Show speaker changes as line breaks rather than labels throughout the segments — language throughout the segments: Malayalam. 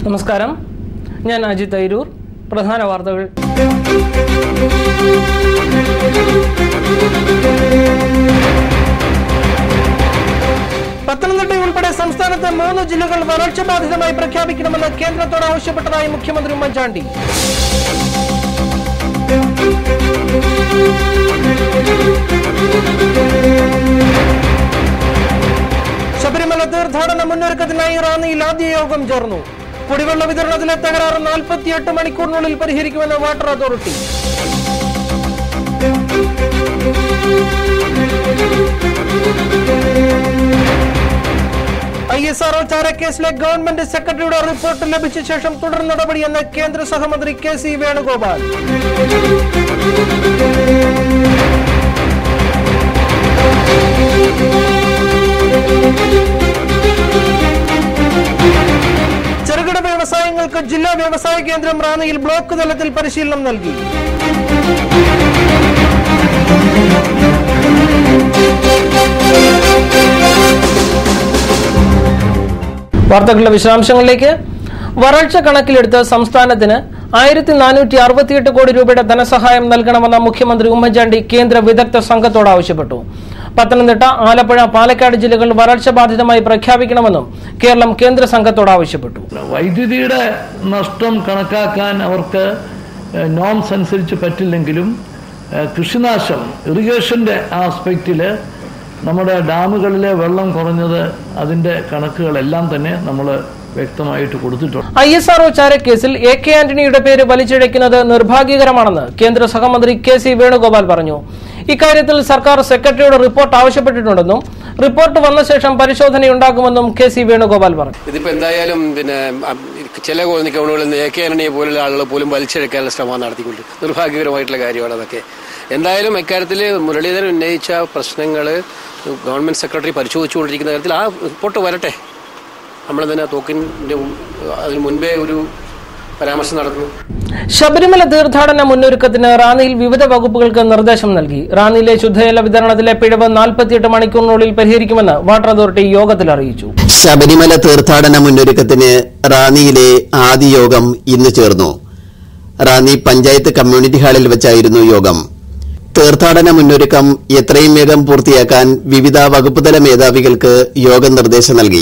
നമസ്കാരം ഞാൻ അജിത് തൈരൂർ പ്രധാന വാർത്തകൾ പത്തനംതിട്ട ഉൾപ്പെടെ സംസ്ഥാനത്തെ മൂന്ന് ജില്ലകൾ വരൾച്ച ബാധിതമായി പ്രഖ്യാപിക്കണമെന്ന് കേന്ദ്രത്തോട് ആവശ്യപ്പെട്ടതായി മുഖ്യമന്ത്രി ഉമ്മൻചാണ്ടി ശബരിമല തീർത്ഥാടന മുന്നൊരുക്കത്തിനായി റാന്നിയിൽ ആദ്യ യോഗം ചേർന്നു കുടിവെള്ള വിതരണത്തിലെ തകരാറ് നാൽപ്പത്തിയെട്ട് മണിക്കൂറിനുള്ളിൽ പരിഹരിക്കുമെന്ന് water authority I S R ചാരക്കേസിലെ ഗവൺമെന്റ് സെക്രട്ടറിയുടെ റിപ്പോർട്ട് ലഭിച്ച ശേഷം തുടർ നടപടിയെന്ന് കേന്ദ്ര സഹമന്ത്രി കെ സി വേണുഗോപാൽ ചെറുകിട വ്യവസായങ്ങൾക്ക് ജില്ലാ വ്യവസായ കേന്ദ്രം റാന്നിയിൽ ബ്ലോക്ക് തലത്തിൽ പരിശീലനം നൽകി വാർത്തകളുടെ വിശദാംശങ്ങളിലേക്ക് വരൾച്ച കണക്കിലെടുത്ത് സംസ്ഥാനത്തിന് ആയിരത്തി നാനൂറ്റി അറുപത്തിയെട്ട് കോടി രൂപയുടെ ധനസഹായം നൽകണമെന്ന മുഖ്യമന്ത്രി ഉമ്മൻചാണ്ടി കേന്ദ്ര വിദഗ്ധ സംഘത്തോട് ആവശ്യപ്പെട്ടു പത്തനംതിട്ട ആലപ്പുഴ പാലക്കാട് ജില്ലകൾ വരൾച്ച ബാധിതമായി പ്രഖ്യാപിക്കണമെന്നും കേരളം കേന്ദ്ര സംഘത്തോട് ആവശ്യപ്പെട്ടു
വൈദ്യുതിയുടെ നഷ്ടം കണക്കാക്കാൻ അവർക്ക് നോംസ് അനുസരിച്ച് പറ്റില്ലെങ്കിലും ഏഹ്, കൃഷിനാശം ഇറിഗേഷൻ്റെ ആസ്പെക്റ്റിൽ നമ്മുടെ ഡാമുകളിലെ വെള്ളം കുറഞ്ഞത് അതിൻ്റെ കണക്കുകളെല്ലാം തന്നെ നമ്മൾ വ്യക്തമായിട്ട് കൊടുത്തിട്ടുണ്ട്
ഐ എസ് ആർഒ ചാരക്കേസിൽ എ കെ ആന്റണിയുടെ പേര് വലിച്ചിഴയ്ക്കുന്നത് നിർഭാഗ്യകരമാണെന്ന് കേന്ദ്ര സഹമന്ത്രി കെ സി വേണുഗോപാൽ പറഞ്ഞു ഇക്കാര്യത്തിൽ സർക്കാർ സെക്രട്ടറിയോട് റിപ്പോർട്ട് ആവശ്യപ്പെട്ടിട്ടുണ്ടെന്നും റിപ്പോർട്ട് വന്ന ശേഷം പരിശോധനയുണ്ടാകുമെന്നും കെ സി വേണുഗോപാൽ പറഞ്ഞു
ഇതിപ്പോ എന്തായാലും പിന്നെ അം, ചില കോന്നിക്കവണുകളിൽ നിന്ന് എ കെ ആന്റണിയെ പോലുള്ള ആളുകൾ പോലും വലിച്ചെടുക്കാനുള്ള ശ്രമം നടത്തിക്കൊണ്ട് നിർഭാഗ്യകരമായിട്ടുള്ള കാര്യമാണ് അതൊക്കെ എന്തായാലും ഇക്കാര്യത്തിൽ മുരളീധരൻ ഉന്നയിച്ച പ്രശ്നങ്ങൾ ഗവൺമെന്റ് സെക്രട്ടറി പരിശോധിച്ചുകൊണ്ടിരിക്കുന്ന കാര്യത്തിൽ ആ റിപ്പോർട്ട് വരട്ടെ നമ്മൾ തന്നെ തോക്കിൻ്റെ അതിന് മുൻപേ ഒരു പരാമർശം നടത്തുന്നു
ശബരിമല തീർത്ഥാടന മുന്നൊരുക്കത്തിന് റാന്നിയിൽ വിവിധ വകുപ്പുകൾക്ക് നിർദ്ദേശം നൽകി റാന്നിയിലെ ശുദ്ധജല വിതരണത്തിലെ പിഴവ് നാൽപ്പത്തിയെട്ട് മണിക്കൂറിനുള്ളിൽ പരിഹരിക്കുമെന്ന് വാട്ടർ അതോറിറ്റി യോഗത്തിൽ അറിയിച്ചു
ശബരിമല തീർത്ഥാടന മുന്നൊരുക്കത്തിന് റാന്നിയിലെ ആദ്യ യോഗം ഇന്ന് ചേർന്നു റാന്നി പഞ്ചായത്ത് കമ്മ്യൂണിറ്റി ഹാളിൽ വെച്ചായിരുന്നു യോഗം തീർത്ഥാടന മുന്നൊരുക്കം എത്രയും വേഗം പൂർത്തിയാക്കാൻ വിവിധ വകുപ്പുതല മേധാവികൾക്ക് യോഗം നിർദ്ദേശം നൽകി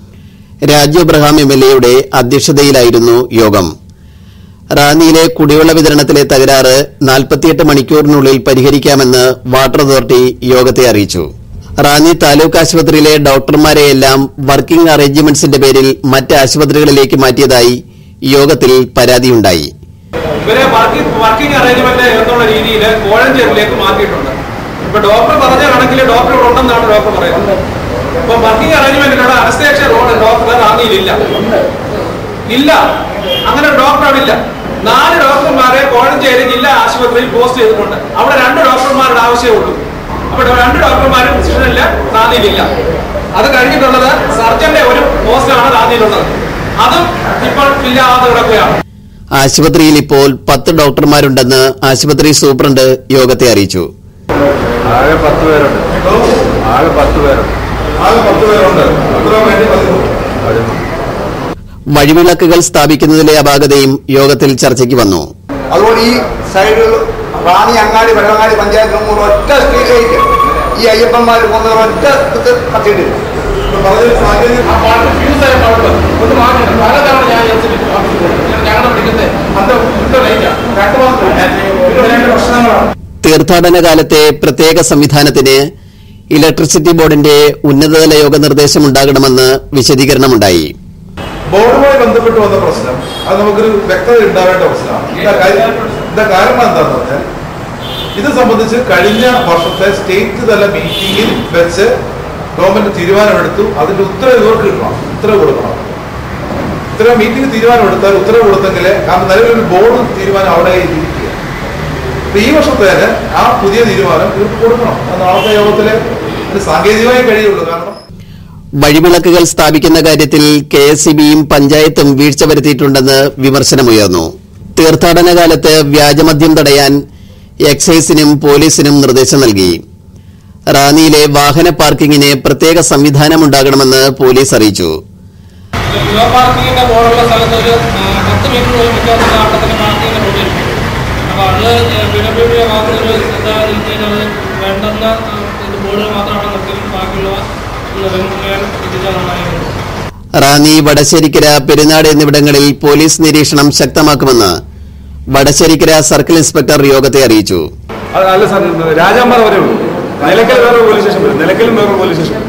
രാജു അബ്രഹാം എം എൽ എയുടെ അധ്യക്ഷതയിലായിരുന്നു യോഗം റാന്നിയിലെ കുടിവെള്ള വിതരണത്തിലെ തകരാറ് നാൽപ്പത്തിയെട്ട് മണിക്കൂറിനുള്ളിൽ പരിഹരിക്കാമെന്ന് വാട്ടർ അതോറിറ്റി യോഗത്തെ അറിയിച്ചു റാന്നി താലൂക്ക് ആശുപത്രിയിലെ ഡോക്ടർമാരെയെല്ലാം വർക്കിംഗ് അറേഞ്ച്മെന്റ്സിന്റെ പേരിൽ മറ്റ് ആശുപത്രികളിലേക്ക് മാറ്റിയതായി യോഗത്തിൽ പരാതിയുണ്ടായി
ഇവരെ വർക്കിംഗ് വർക്കിംഗ് അറേഞ്ച്മെന്റ് എന്നുള്ള രീതിയിൽ കോഴഞ്ചേരിലേക്ക് മാറ്റിയിട്ടുണ്ട് ഇപ്പൊ ഡോക്ടർ പറഞ്ഞ കണക്കിൽ ഡോക്ടർ ഇവിടെ ഉണ്ടെന്നാണ് ഡോക്ടർ പറയുന്നത് ഇപ്പൊ വർക്കിംഗ് അറേഞ്ച്മെന്റിലുള്ള അനസ്തേഷ്യ റോഡ് ഡോക്ടർ റാന്നിയിലില്ല ഇല്ല അങ്ങനെ ഒരു ഡോക്ടർ അവിടെ ഇല്ല നാല് ഡോക്ടർമാരെ കോഴഞ്ചേരി ജില്ലാ ആശുപത്രിയിൽ പോസ്റ്റ് ചെയ്തിട്ടുണ്ട് അവിടെ രണ്ട് ഡോക്ടർമാരുടെ ആവശ്യമേ ഉള്ളൂ അപ്പൊ രണ്ട് ഡോക്ടർമാരും ഡിസിഷനില്ല റാന്നിയിലില്ല അത് കഴിഞ്ഞിട്ടുള്ളത് സർജന്റെ ഒരു പോസ്റ്റാണ് റാന്നിയിലുള്ളത് അതും ഇപ്പോൾ ഫില്ലാവാതെ കിടക്കുകയാണ്
ആശുപത്രിയിൽ ഇപ്പോൾ പത്ത് ഡോക്ടർമാരുണ്ടെന്ന് ആശുപത്രി സൂപ്രണ്ട് യോഗത്തെ അറിയിച്ചു
ആകെ പത്ത് പേരുണ്ട് ആകെ പത്ത് പേരുണ്ട് ആകെ പത്ത് പേരുണ്ട്
വഴിവിളക്കുകൾ സ്ഥാപിക്കുന്നതിലെ അപാകതയും യോഗത്തിൽ ചർച്ചയ്ക്ക് വന്നു
അതുകൊണ്ട് ഈ സൈഡിൽ റാണി അങ്ങാടി വെള്ളങ്ങാടി പഞ്ചായത്ത് കൂടെ ഒറ്റ സ്ട്രീറ്റ് ലൈറ്റ് ഈ അയ്യപ്പന്മാർ കൊന്ന ഒറ്റ ഇത് കത്തിയിട്ടില്ല
തീർത്ഥാടന കാലത്തെ പ്രത്യേക സംവിധാനത്തിന് ഇലക്ട്രിസിറ്റി ബോർഡിന്റെ ഉന്നതതല യോഗ നിർദ്ദേശമുണ്ടാകണമെന്ന് വിശദീകരണമുണ്ടായി
ബോർഡുമായി ബന്ധപ്പെട്ട് വന്ന പ്രശ്നം അത് നമുക്കൊരു വ്യക്തത ഉണ്ടാവേണ്ട പ്രശ്നമാണ് എന്താ കാര്യം എന്താ കാരണം എന്താന്ന് പറഞ്ഞാൽ ഇത് സംബന്ധിച്ച് കഴിഞ്ഞ വർഷത്തെ സ്റ്റേറ്റ് തല മീറ്റിംഗിൽ വെച്ച് ഗവൺമെന്റ് തീരുമാനമെടുത്തു അതിന്റെ ഉത്തരവ് ഇവർക്ക് കിട്ടണം ഉത്തരവ് കൊടുക്കണം ഉത്തരവ് മീറ്റിംഗ് തീരുമാനമെടുത്താൽ ഉത്തരവ് കൊടുത്തെങ്കിലേ കാരണം നിലവിലൊരു ബോർഡ് തീരുമാനം അവിടെ ഇരിക്കുക അപ്പൊ ഈ വർഷത്തേന് ആ പുതിയ തീരുമാനം ഇവർക്ക് കൊടുക്കണം അത് നാളത്തെ യോഗത്തിലെ ഇത് സാങ്കേതികമായി കഴിയുള്ളൂ കാരണം
വഴിവിളക്കുകൾ സ്ഥാപിക്കുന്ന കാര്യത്തിൽ കെ എസ് പഞ്ചായത്തും വീഴ്ച വരുത്തിയിട്ടുണ്ടെന്ന് വിമർശനമുയർന്നു തീർത്ഥാടന കാലത്ത് വ്യാജമദ്യം തടയാൻ എക്സൈസിനും പോലീസിനും നിർദ്ദേശം നൽകി റാന്നിയിലെ വാഹന പാർക്കിങ്ങിന് പ്രത്യേക സംവിധാനമുണ്ടാകണമെന്ന് പോലീസ് അറിയിച്ചു
യുവ പാർക്കിങ്ങിന്റെ ബോർഡുള്ള സ്ഥലത്ത് ഒരു ആ, പത്ത് മീറ്റർ പോലും വ്യത്യാസമുള്ള ആട്ടത്തിന് പാർക്കിങ്ങിന്റെ ബോർഡ് ഇരിക്കും അപ്പോൾ അത് പി ഡബ്ല്യു ഡി ഭാഗത്തൊരു ശ്രദ്ധ കഴിഞ്ഞാൽ അത് വേണ്ടെന്ന ആ, ഇത് ബോർഡ് മാത്രമാണ് നിർത്തിയും ബാക്കിയുള്ളവ ഒന്ന് റിമൂവ് ചെയ്യാൻ എത്തിച്ചാൽ നന്നായിരുന്നു
റാന്നി വടശ്ശേരിക്കര പെരുന്നാട് എന്നിവിടങ്ങളിൽ പോലീസ് നിരീക്ഷണം ശക്തമാക്കുമെന്ന് വടശ്ശേരിക്കര സർക്കിൾ ഇൻസ്പെക്ടർ യോഗത്തെ അറിയിച്ചു
അത് അല്ല സാർ രാജാമ്പാറ വരെ ഉള്ളൂ നിലയ്ക്കൽ വേറെ പോലീസ് സ്റ്റേഷൻ വരും നിലയ്ക്കലും വേറെ പോലീസ് സ്റ്റേഷൻ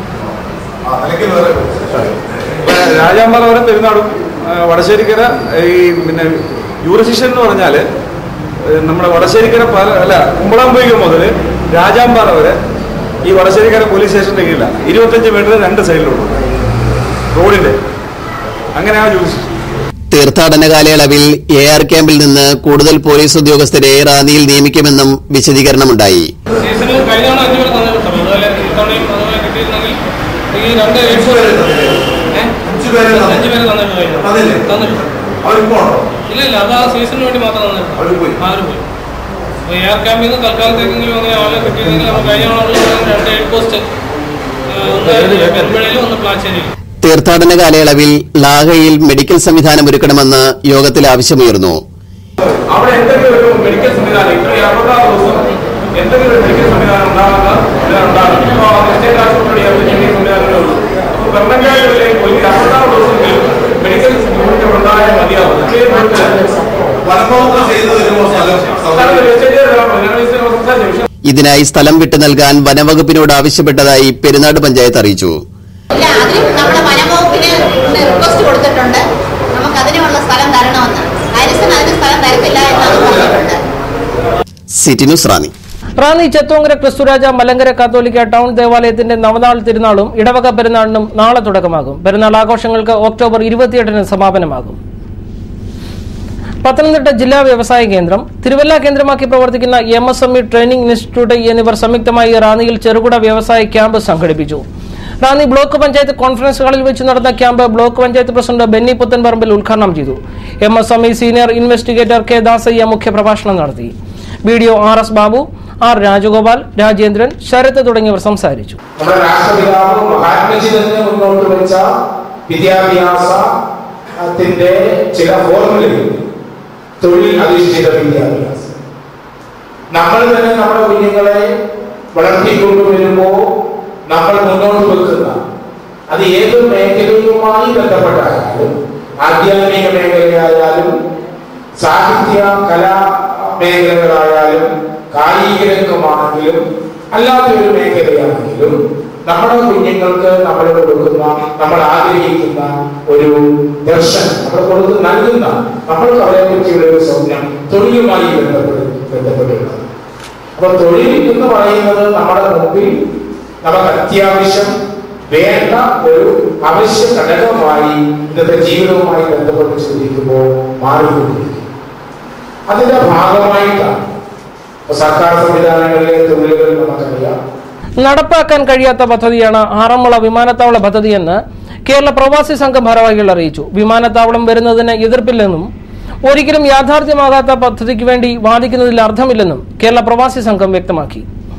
രാജാമ്പാറ വരെ പെരുന്നാടും ആ, വടശ്ശേരിക്കര ഈ പിന്നെ യൂറിസിഷൻ എന്ന് പറഞ്ഞാൽ നമ്മുടെ വടശ്ശേരിക്കര പല അല്ല കുമ്പളാമ്പൊയ്ക മുതൽ രാജാമ്പാറ വരെ ഈ വടശ്ശേരിക്കര പോലീസ് സ്റ്റേഷൻ്റെ കീഴിലാണ് ഇരുപത്തഞ്ച് മീറ്റർ രണ്ട് സൈഡിലുള്ളൂ റോഡിൻ്റെ അങ്ങനെയാണ് യൂറിസിഷൻ
തീർത്ഥാടന കാലയളവിൽ എ ആർ ക്യാമ്പിൽ നിന്ന് കൂടുതൽ പോലീസ് ഉദ്യോഗസ്ഥരെ റാന്നിയിൽ നിയമിക്കുമെന്നും വിശദീകരണമുണ്ടായി
സീസണിൽ കഴിഞ്ഞ തവണ അഞ്ച് പേര് തന്നിട്ടുണ്ട് അതുപോലെ ഇത്തവണയും അതുപോലെ കിട്ടിയിരുന്നെങ്കിൽ ഈ രണ്ട് എയ്ഡ്സ്
അഞ്ച് പേരെ തന്നു.
അഞ്ച് പേര് തന്നിട്ടുണ്ട് കഴിഞ്ഞ തവണ.
തന്നില്ലേ?
തന്നിട്ടുണ്ട്
അവരിപ്പോ ഉണ്ടോ
ഇല്ല ഇല്ല അത് ആ സീസണിന് വേണ്ടി മാത്രം തന്നിട്ടുണ്ട്
അവര് പോയി.
അവര് പോയി അപ്പോൾ എയർ ക്യാമ്പിൽ നിന്ന് തൽക്കാലത്തേക്കെങ്കിലും അങ്ങനെ ആളെ കിട്ടിയിരുന്നെങ്കിൽ നമ്മൾ കഴിഞ്ഞ തവണ രണ്ട് എയ്ഡ് പോസ്റ്റ് ഒന്ന് പെരുമ്പഴയിലും ഒന്ന് പ്ലാച്ചേരിയിലും
തീർത്ഥാടന കാലയളവിൽ ലാഹയിൽ മെഡിക്കൽ സംവിധാനം ഒരുക്കണമെന്ന് യോഗത്തിൽ ആവശ്യമുയർന്നു
അവിടെ എന്തെങ്കിലും ഒരു മെഡിക്കൽ സംവിധാനം ഇത്ര ഈ അറുപതാം ദിവസം എന്തെങ്കിലും ഒരു മെഡിക്കൽ സംവിധാനം ഉണ്ടാകാത്ത ഉണ്ടാകും ഇപ്പോൾ സ്റ്റേറ്റ് ആശുപത്രി മെഡിക്കൽ സംവിധാനങ്ങളേ ഉള്ളൂ അപ്പോൾ പെർമനന്റായിട്ട് പോയി അറുപതാം ദിവസമെങ്കിലും മെഡിക്കൽ യൂണിറ്റ് ഉണ്ടായാൽ മതിയാവും അതേ പോലെ
വനംവകുപ്പ് ചെയ്തു തരുമോ സ്ഥലം
സ്ഥലം
സൗകര്യം?
വെച്ചിട്ട് ഞങ്ങൾ ഇതിനെ സംസാരിച്ചു
ഇതിനായി സ്ഥലം വിട്ടു നൽകാൻ വനവകുപ്പിനോട് ആവശ്യപ്പെട്ടതായി പെരുന്നാട് പഞ്ചായത്ത് അറിയിച്ചു
ഇല്ല അതിനും നമ്മുടെ വനംവകുപ്പിന് റിക്വസ്റ്റ് കൊടുത്തിട്ടുണ്ട് നമുക്ക് അതിനുള്ള സ്ഥലം തരണമെന്ന് ഹരിസൺ അതിന് സ്ഥലം തരത്തില്ല എന്നാണ് പറഞ്ഞിട്ടുണ്ട്
city news Ranni
Ranni Chethongara Kristuraja Malankara Catholica town ദേവാലയത്തിന്റെ നവനാൾ തിരുനാളും ഇടവക പെരുന്നാളിനും നാളെ തുടക്കമാകും പെരുന്നാൾ ആഘോഷങ്ങൾക്ക് ഒക്ടോബർ ഇരുപത്തിയെട്ടിന് സമാപനമാകും പത്തനംതിട്ട ജില്ലാ വ്യവസായ കേന്ദ്രം തിരുവല്ല കേന്ദ്രമാക്കി പ്രവർത്തിക്കുന്ന M S M E training institute എന്നിവർ സംയുക്തമായി റാന്നിയിൽ ചെറുകിട വ്യവസായ ക്യാമ്പ് സംഘടിപ്പിച്ചു റാന്നി ബ്ലോക്ക് പഞ്ചായത്ത് കോൺഫറൻസ് ഹാളിൽ വെച്ച് നടന്ന camp block panchayat president Benny Puthenparambil ഉദ്ഘാടനം ചെയ്തു M S M E senior investigator K Dasayya മുഖ്യപ്രഭാഷണം നടത്തി B D O R S Babu R Rajagopal Rajendran Sarath തുടങ്ങിയവർ സംസാരിച്ചു
നമ്മുടെ രാഷ്ട്രപിതാവ് മഹാത്മജി തന്നെ മുന്നോട്ട് വെച്ച വിദ്യാഭ്യാസത്തിന്റെ ചില ഫോർമുലകൾ തൊഴിൽ അധിഷ്ഠിത വിദ്യാഭ്യാസം നമ്മൾ തന്നെ നമ്മുടെ കുഞ്ഞുങ്ങളെ വളർത്തിക്കൊണ്ടുവരുമ്പോൾ നമ്മൾ മുന്നോട്ട് വെക്കുന്ന അത് ഏത് മേഖലയുമായി ബന്ധപ്പെട്ടായാലും ആധ്യാത്മിക മേഖലയായാലും സാഹിത്യ കലാ മേഖലകളായാലും കായിക രംഗമാണെങ്കിലും അല്ലാത്ത ഒരു മേഖലയാണെങ്കിലും നമ്മുടെ കുഞ്ഞുങ്ങൾക്ക് നമ്മൾ കൊടുക്കുന്ന നമ്മൾ ആഗ്രഹിക്കുന്ന ഒരു ദർശനം നമ്മൾ കൊടുത്ത് നൽകുന്ന നമ്മൾക്ക് അവരെ പറ്റിയുള്ള ഒരു സ്വപ്നം തൊഴിലുമായി ബന്ധപ്പെട്ട് ബന്ധപ്പെട്ടുള്ളത് അപ്പൊ തൊഴിൽ എന്ന് പറയുന്നത് നമ്മുടെ മുമ്പിൽ നമുക്ക് അത്യാവശ്യം വേണ്ട ഒരു അവശ്യ ഘടകമായി ഇന്നത്തെ ജീവിതവുമായി ബന്ധപ്പെട്ട് ചിന്തിക്കുമ്പോൾ മാറിക്കൊണ്ടിരിക്കും അതിന്റെ ഭാഗമായിട്ടാണ് ഇപ്പൊ സർക്കാർ സംവിധാനങ്ങളിലെ തൊഴിലുകൾ നമുക്കറിയാം
നടപ്പാക്കാൻ കഴിയാത്ത പദ്ധതിയാണ് ആറന്മുള വിമാനത്താവള പദ്ധതിയെന്ന് കേരള പ്രവാസി സംഘം ഭാരവാഹികൾ അറിയിച്ചു വിമാനത്താവളം വരുന്നതിന് എതിർപ്പില്ലെന്നും ഒരിക്കലും യാഥാർത്ഥ്യമാകാത്ത പദ്ധതിക്ക് വേണ്ടി വാദിക്കുന്നതിൽ അർത്ഥമില്ലെന്നും കേരള പ്രവാസി സംഘം വ്യക്തമാക്കി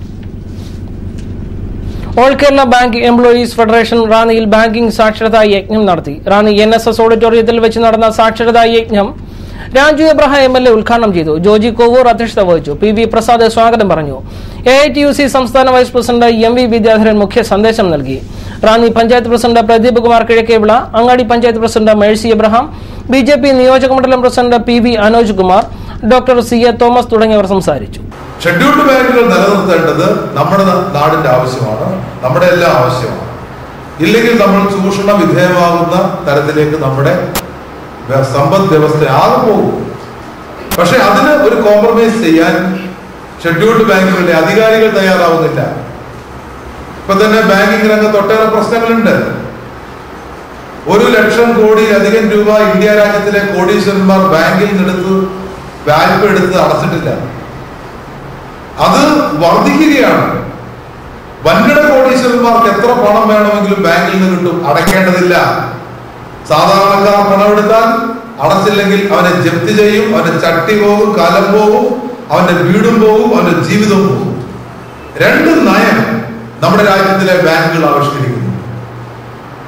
all Kerala bank employees federation റാന്നിയിൽ ബാങ്കിംഗ് സാക്ഷരതാ യജ്ഞം നടത്തി റാന്നി എൻ എസ് എസ് ഓഡിറ്റോറിയത്തിൽ വെച്ച് നടന്ന സാക്ഷരതാ യജ്ഞം Raju Abraham M L A ഉദ്ഘാടനം ചെയ്തു ജോജി കോവൂർ അധ്യക്ഷത വഹിച്ചു പി വി പ്രസാദ് സ്വാഗതം പറഞ്ഞു A I T U C സംസ്ഥാന vice president M V Vidyadharan മുഖ്യ സന്ദേശം നൽകി Ranni panchayat president Pradeep Kumar Kizhakkevila Angadi panchayat president Mercy Abraham B J P നിയോജക മണ്ഡലം president P V Anoj Kumar doctor C A Thomas തുടങ്ങിയവർ സംസാരിച്ചു
ഷെഡ്യൂൾഡ് ബാങ്കുകൾ നിലനിർത്തേണ്ടത് നമ്മുടെ ന- നാടിന്റെ ആവശ്യമാണ് നമ്മുടെ എല്ലാം ആവശ്യമാണ് ഇല്ലെങ്കിൽ നമ്മൾ ചൂഷണ വിധേയമാകുന്ന തരത്തിലേക്ക് നമ്മുടെ വ്യ- സമ്പദ് വ്യവസ്ഥ ആകെ പോകും പക്ഷെ അതിന് ഒരു കോംപ്രമൈസ് ചെയ്യാൻ ഷെഡ്യൂൾഡ് ബാങ്കുകളുടെ അധികാരികൾ തയ്യാറാവുന്നില്ല ഇപ്പൊ തന്നെ ബാങ്കിംഗ് രംഗത്ത് ഒട്ടേറെ പ്രശ്നങ്ങളുണ്ട് ഒരു ലക്ഷം കോടിയിലധികം രൂപ ഇന്ത്യ രാജ്യത്തിലെ കോടീശ്വരന്മാർ ബാങ്കിൽ നിന്നെടുത്ത് വായ്പ എടുത്ത് അടച്ചിട്ടില്ല അത് വർദ്ധിക്കുകയാണ് വൻകിട കോടീശ്വരന്മാർക്ക് എത്ര പണം വേണമെങ്കിലും ബാങ്കിൽ നിന്ന് കിട്ടും അടയ്ക്കേണ്ടതില്ല സാധാരണക്കാർ പണമെടുത്താൽ അടച്ചില്ലെങ്കിൽ അവനെ ജപ്തി ചെയ്യും അവന്റെ ചട്ടി പോകും കാലം പോകും അവന്റെ വീടും പോകും അവന്റെ ജീവിതവും പോകും രണ്ട് നയം നമ്മുടെ രാജ്യത്തിലെ ബാങ്കുകൾ ആവിഷ്കരിക്കുന്നു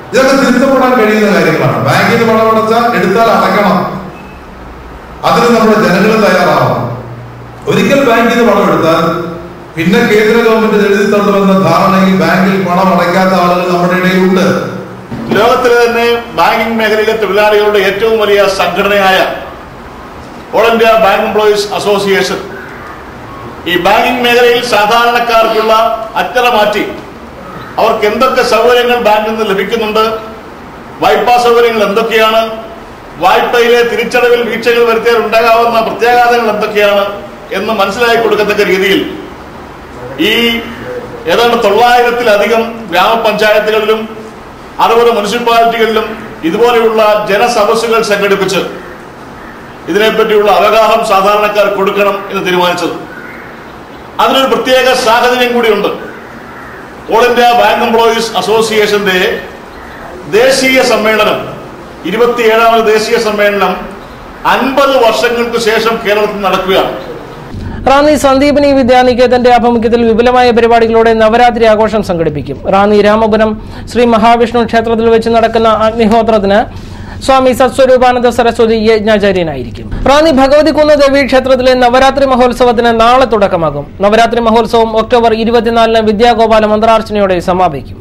ഇതൊക്കെ തിരുത്തപ്പെടാൻ കഴിയുന്ന കാര്യങ്ങളാണ് ബാങ്കിൽ നിന്ന് പണം അടച്ചാൽ എടുത്താൽ അടയ്ക്കണം അതിന് നമ്മുടെ ജനങ്ങൾ തയ്യാറാവണം ഒരിക്കൽ ബാങ്കിൽ നിന്ന് പണം എടുത്താൽ പിന്നെ കേന്ദ്ര ഗവൺമെന്റ് എഴുതി തള്ളുമെന്ന ധാരണയിൽ ബാങ്കിൽ പണം അടയ്ക്കാത്ത ആളുകൾ നമ്മുടെ ഇടയിലുണ്ട്
ലോകത്തിലെ തന്നെ ബാങ്കിംഗ് മേഖലയിലെ തൊഴിലാളികളുടെ ഏറ്റവും വലിയ സംഘടനയായ all India bank employees association ഈ ബാങ്കിംഗ് മേഖലയിൽ സാധാരണക്കാർക്കുള്ള അറ്ററ മാറ്റി അവർക്ക് എന്തൊക്കെ സൗകര്യങ്ങൾ ബാങ്കിൽ നിന്ന് ലഭിക്കുന്നുണ്ട് വായ്പാ സൗകര്യങ്ങൾ എന്തൊക്കെയാണ് വായ്പയിലെ തിരിച്ചടവിൽ വീഴ്ചകൾ വരുത്തിയാൽ ഉണ്ടാകാവുന്ന പ്രത്യാഘാതങ്ങൾ എന്തൊക്കെയാണ് എന്ന് മനസ്സിലാക്കി കൊടുക്കത്തക്ക രീതിയിൽ ഈ ഏതാണ്ട് തൊള്ളായിരത്തിലധികം ഗ്രാമപഞ്ചായത്തുകളിലും അറുപത് മുനിസിപ്പാലിറ്റികളിലും ഇതുപോലെയുള്ള ജനസദസ്സുകൾ സംഘടിപ്പിച്ച് ഇതിനെപ്പറ്റിയുള്ള അവഗാഹം സാധാരണക്കാർ കൊടുക്കണം എന്ന് തീരുമാനിച്ചത് അതിനൊരു പ്രത്യേക സാഹചര്യം കൂടിയുണ്ട് ഓൾ ഇന്ത്യ ബാങ്ക് എംപ്ലോയീസ് അസോസിയേഷന്റെ ദേശീയ സമ്മേളനം ഇരുപത്തിയേഴാമത് ദേശീയ സമ്മേളനം അൻപത് വർഷങ്ങൾക്ക് ശേഷം കേരളത്തിൽ നടക്കുകയാണ്
റാന്നി സന്ദീപിനി വിദ്യാനികേതന്റെ ആഭിമുഖ്യത്തിൽ വിപുലമായ പരിപാടികളോടെ നവരാത്രി ആഘോഷം സംഘടിപ്പിക്കും റാന്നി രാമപുരം ശ്രീ മഹാവിഷ്ണു ക്ഷേത്രത്തിൽ വെച്ച് നടക്കുന്ന അഗ്നിഹോത്രത്തിന് സ്വാമി സത്സ്വരൂപാനന്ദ സരസ്വതി യജ്ഞാചാര്യനായിരിക്കും റാന്നി ഭഗവതികുന്ന് ദേവി ക്ഷേത്രത്തിലെ നവരാത്രി മഹോത്സവത്തിന് നാളെ തുടക്കമാകും നവരാത്രി മഹോത്സവം ഒക്ടോബർ ഇരുപത്തിനാലിന് വിദ്യാഗോപാല മന്ത്രാർച്ചനയോടെ സമാപിക്കും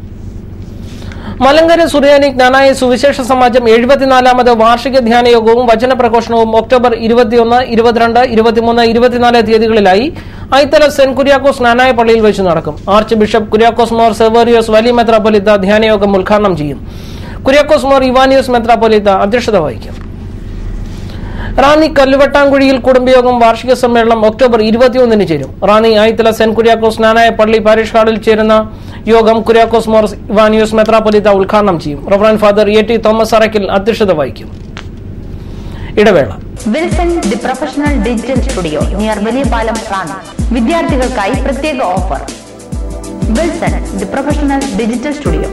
മലങ്കര സുറിയാനി ജ്ഞാനായ സുവിശേഷ സമാജം എഴുപത്തിനാലാമത് വാർഷിക ധ്യാനയോഗവും വചന പ്രഘോഷണവും ഒക്ടോബർ ഇരുപത്തിയൊന്ന് ഇരുപത്തിരണ്ട് ഇരുപത്തിമൂന്ന് ഇരുപത്തിനാല് തീയതികളിലായി ഐത്തല സെന്റ് കുര്യാക്കോസ് ജ്ഞാനായ പള്ളിയിൽ വെച്ച് നടക്കും ആർച്ച് ബിഷപ്പ് കുര്യാക്കോസ് മോർ സെവേറിയോസ് വലിയ മെത്രാപ്പൊലിത്ത ധ്യാനയോഗം ഉദ്ഘാടനം ചെയ്യും കുര്യാക്കോസ് മോർ ഇവാനിയോസ് മെത്രാപ്പൊലിത്ത അധ്യക്ഷത വഹിക്കും റാന്നി കല്ലുവട്ടാങ്കുഴിയിൽ കുടുംബയോഗം വാർഷിക സമ്മേളനം ഒക്ടോബർ ഇരുപത്തിയൊന്നിന് ചേരും റാന്നി ആയിത്തല സെന്റ് കുര്യാക്കോസ് നാനായ പള്ളി പാരിഷ് ഹാളിൽ ചേരുന്ന യോഗം കുര്യാക്കോസ് മോർ ഇവാനിയോസ് മെത്രാപ്പൊലിത്ത ഉദ്ഘാടനം ചെയ്യും reverend father A T Thomas Arackal അധ്യക്ഷത വഹിക്കും ഇടവേള
Wilson the professional digital studio near Valiyapalam Ranni വിദ്യാർത്ഥികൾക്കായി പ്രത്യേക offer Wilson the professional digital studio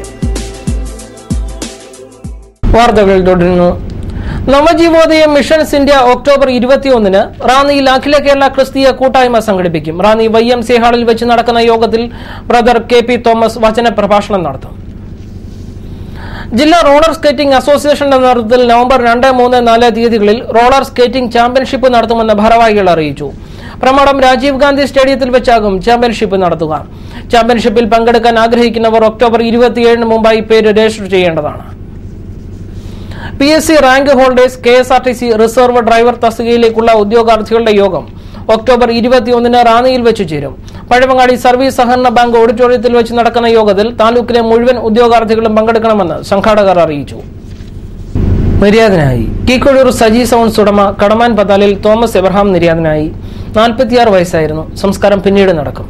വാർത്തകൾ തുടരുന്നു നവജീവോദയ മിഷൻസ് ഇന്ത്യ ഒക്ടോബർ ഇരുപത്തിയൊന്നിന് റാന്നിയിൽ അഖില കേരള ക്രിസ്തീയ കൂട്ടായ്മ സംഘടിപ്പിക്കും റാന്നി വൈ എം സി ഹാളിൽ വെച്ച് നടക്കുന്ന യോഗത്തിൽ ബ്രദർ കെ പി തോമസ് വചന പ്രഭാഷണം നടത്തും ജില്ലാ റോളർ സ്കേറ്റിംഗ് അസോസിയേഷന്റെ നേതൃത്വത്തിൽ നവംബർ രണ്ട് മൂന്ന് നാല് തീയതികളിൽ റോളർ സ്കേറ്റിംഗ് ചാമ്പ്യൻഷിപ്പ് നടത്തുമെന്ന് ഭാരവാഹികൾ അറിയിച്ചു പ്രമാണം രാജീവ് ഗാന്ധി സ്റ്റേഡിയത്തിൽ വെച്ചാകും ചാമ്പ്യൻഷിപ്പ് നടത്തുക ചാമ്പ്യൻഷിപ്പിൽ പങ്കെടുക്കാൻ ആഗ്രഹിക്കുന്നവർ ഒക്ടോബർ ഇരുപത്തിയേഴിന് മുമ്പായി പേര് രജിസ്റ്റർ ചെയ്യേണ്ടതാണ് P S C rank holders K S R T C reserve driver തസ്തികയിലേക്കുള്ള ഉദ്യോഗാർത്ഥികളുടെ യോഗം ഒക്ടോബർ ഇരുപത്തിയൊന്നിന് റാന്നിയിൽ വെച്ച് ചേരും പഴവങ്ങാടി സർവീസ് സഹകരണ ബാങ്ക് ഓഡിറ്റോറിയത്തിൽ വെച്ച് നടക്കുന്ന യോഗത്തിൽ താലൂക്കിലെ മുഴുവൻ ഉദ്യോഗാർത്ഥികളും പങ്കെടുക്കണമെന്ന് സംഘാടകർ അറിയിച്ചു നിര്യാതനായി കീക്കൊഴൂർ സജി സൗണ്ട്സ് ഉടമ കടമാൻ പതാലിൽ തോമസ് എബ്രഹാം നിര്യാതനായി നാൽപ്പത്തിയാറ് വയസ്സായിരുന്നു സംസ്കാരം പിന്നീട് നടക്കും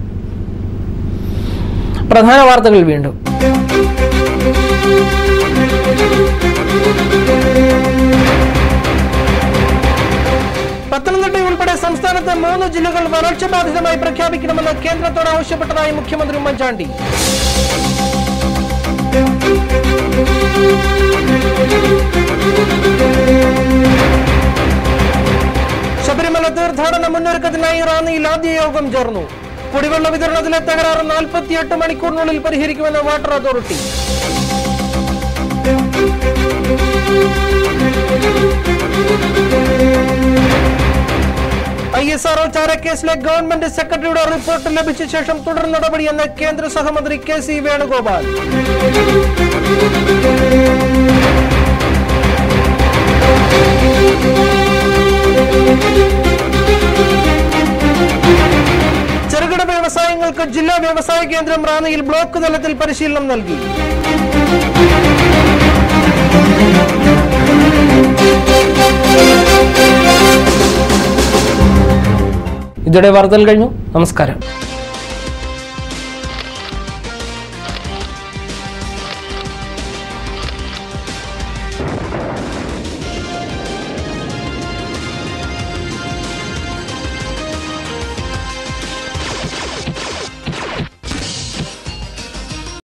പ്രധാന വാർത്തകൾ വീണ്ടും പത്തനംതിട്ട ഉൾപ്പെടെ സംസ്ഥാനത്ത് മൂന്ന് ജില്ലകൾ വരൾച്ച ബാധിതമായി പ്രഖ്യാപിക്കണമെന്ന് കേന്ദ്രത്തോട് ആവശ്യപ്പെട്ടതായി മുഖ്യമന്ത്രി ഉമ്മൻചാണ്ടി ശബരിമല തീർത്ഥാടന മുന്നൊരുക്കത്തിനായി റാന്നിയിൽ ആദ്യ യോഗം ചേർന്നു കുടിവെള്ള വിതരണത്തിലെ തകരാറ് നാൽപ്പത്തിയെട്ട് മണിക്കൂറിനുള്ളിൽ പരിഹരിക്കുമെന്ന് water authority I S R O ചാരക്കേസിലെ ഗവൺമെന്റ് സെക്രട്ടറിയുടെ റിപ്പോർട്ട് ലഭിച്ച ശേഷം തുടർ നടപടിയെന്ന് കേന്ദ്ര സഹമന്ത്രി കെ സി വേണുഗോപാൽ ചെറുകിട വ്യവസായങ്ങൾക്ക് ജില്ലാ വ്യവസായ കേന്ദ്രം റാന്നിയിൽ ബ്ലോക്ക് തലത്തിൽ പരിശീലനം നൽകി ഇതോടെ വാർത്തകൾ കഴിഞ്ഞു നമസ്കാരം